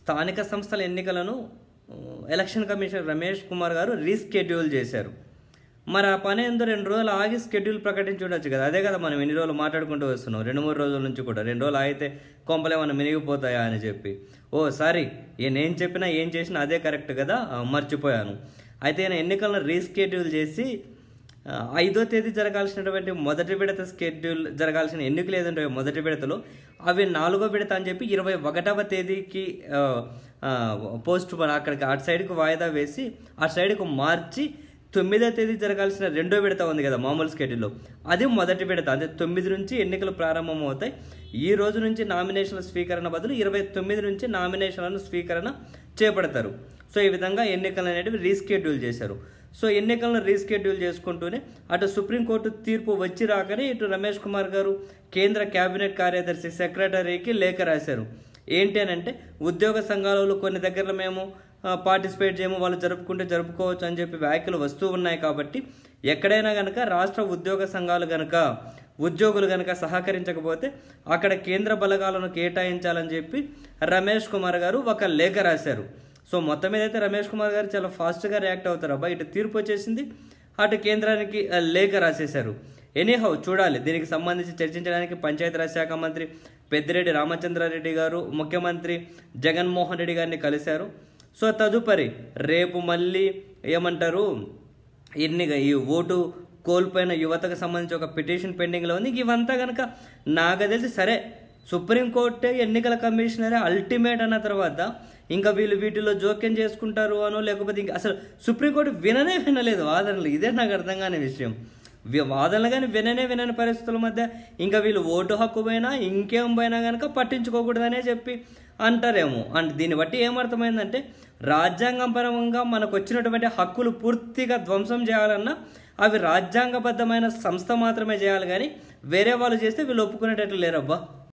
స్థానిక సంస్థల ఎన్నికలను ఆ, ఎలక్షన్ కమిషనర్ రమేష్ కుమార్ గారు రీస్కెడ్యూల్ చేశారు మరి ఆ పని ఏందో రెండు రోజులు ఆగి స్కెడ్యూల్ ప్రకటించి ఉండొచ్చు కదా అదే కదా మనం ఎన్ని రోజులు మాట్లాడుకుంటూ వస్తున్నాం రెండు మూడు రోజుల నుంచి కూడా రెండు రోజులు ఆగితే కొంపలేమన్నా మినిగిపోతాయా అని చెప్పి ఓ సారీ ఏ నేను చెప్పినా ఏం చేసినా అదే కరెక్ట్ కదా ఆ, మర్చిపోయాను అయితే నేను ఎన్నికలను రీస్కెడ్యూల్ చేసి ఆ, ఐదో తేదీ జరగాల్సినటువంటి మొదటి విడత స్కెడ్యూల్ జరగాల్సిన ఎన్నికలు ఏదంటే మొదటి విడతలో అవి నాలుగో విడత అని చెప్పి ఇరవై ఒకటవ తేదీకి ఆ, ఆ, పోస్ట్ పోన్ అక్కడికి అటు సైడ్కి వాయిదా వేసి అటు సైడ్కి మార్చి తొమ్మిదో తేదీ జరగాల్సిన రెండో విడత ఉంది కదా మామూలు స్కెడ్యూల్లో అది మొదటి విడత అంటే తొమ్మిది నుంచి ఎన్నికలు ప్రారంభం అవుతాయి ఈ రోజు నుంచి నామినేషన్ల స్వీకరణ బదులు ఇరవై తొమ్మిది నుంచి నామినేషన్లను స్వీకరణ చేపడతారు సో ఈ విధంగా ఎన్నికలు అనేటివి రీస్కెడ్యూల్ చేశారు సో ఎన్నికలను రీస్కెడ్యూల్ చేసుకుంటూనే అటు సుప్రీంకోర్టు తీర్పు వచ్చి రాకనే ఇటు రమేష్ కుమార్ గారు కేంద్ర కేబినెట్ కార్యదర్శి సెక్రటరీకి లేఖ రాశారు ఏంటి అని అంటే ఉద్యోగ సంఘాలలో కొన్ని దగ్గరలో మేము పార్టిసిపేట్ చేయము వాళ్ళు జరుపుకుంటే జరుపుకోవచ్చు అని చెప్పి వ్యాఖ్యలు వస్తూ ఉన్నాయి కాబట్టి ఎక్కడైనా కనుక రాష్ట్ర ఉద్యోగ సంఘాలు కనుక ఉద్యోగులు కనుక సహకరించకపోతే అక్కడ కేంద్ర బలగాలను కేటాయించాలని చెప్పి రమేష్ కుమార్ గారు ఒక లేఖ రాశారు సో మొత్తం మీద అయితే రమేష్ కుమార్ గారు చాలా ఫాస్ట్గా రియాక్ట్ అవుతారు అబ్బా ఇటు తీర్పు వచ్చేసింది అటు కేంద్రానికి ఆ, లేఖ రాసేశారు ఎనీహౌ చూడాలి దీనికి సంబంధించి చర్చించడానికి పంచాయతీరాజ్ శాఖ మంత్రి పెద్దిరెడ్డి రామచంద్రారెడ్డి గారు ముఖ్యమంత్రి జగన్మోహన్ రెడ్డి గారిని కలిశారు సో తదుపరి రేపు మళ్ళీ ఏమంటారు ఎన్ని ఈ ఓటు కోల్పోయిన యువతకు సంబంధించి ఒక పిటిషన్ పెండింగ్లో ఉంది ఇవంతా కనుక నాకు తెలిసి సరే సుప్రీంకోర్టే ఎన్నికల కమిషనరే అల్టిమేట్ అన్న తర్వాత ఇంకా వీళ్ళు వీటిలో జోక్యం చేసుకుంటారు అనో లేకపోతే ఇంకా అసలు సుప్రీంకోర్టు విననే వినలేదు వాదనలు ఇదే నాకు అర్థం కాని విషయం వి- వాదనలు కానీ విననే వినని పరిస్థితుల మధ్య ఇంకా వీళ్ళు ఓటు హక్కు పోయినా ఇంకేం పోయినా కనుక పట్టించుకోకూడదనే చెప్పి అంటారేమో అండ్ దీన్ని బట్టి ఏమర్థమైందంటే రాజ్యాంగం పరంగా మనకు వచ్చినటువంటి హక్కులు పూర్తిగా ధ్వంసం చేయాలన్నా అవి రాజ్యాంగబద్ధమైన సంస్థ మాత్రమే చేయాలి కానీ వేరే వాళ్ళు చేస్తే వీళ్ళు ఒప్పుకునేటట్లు లేరబ్బా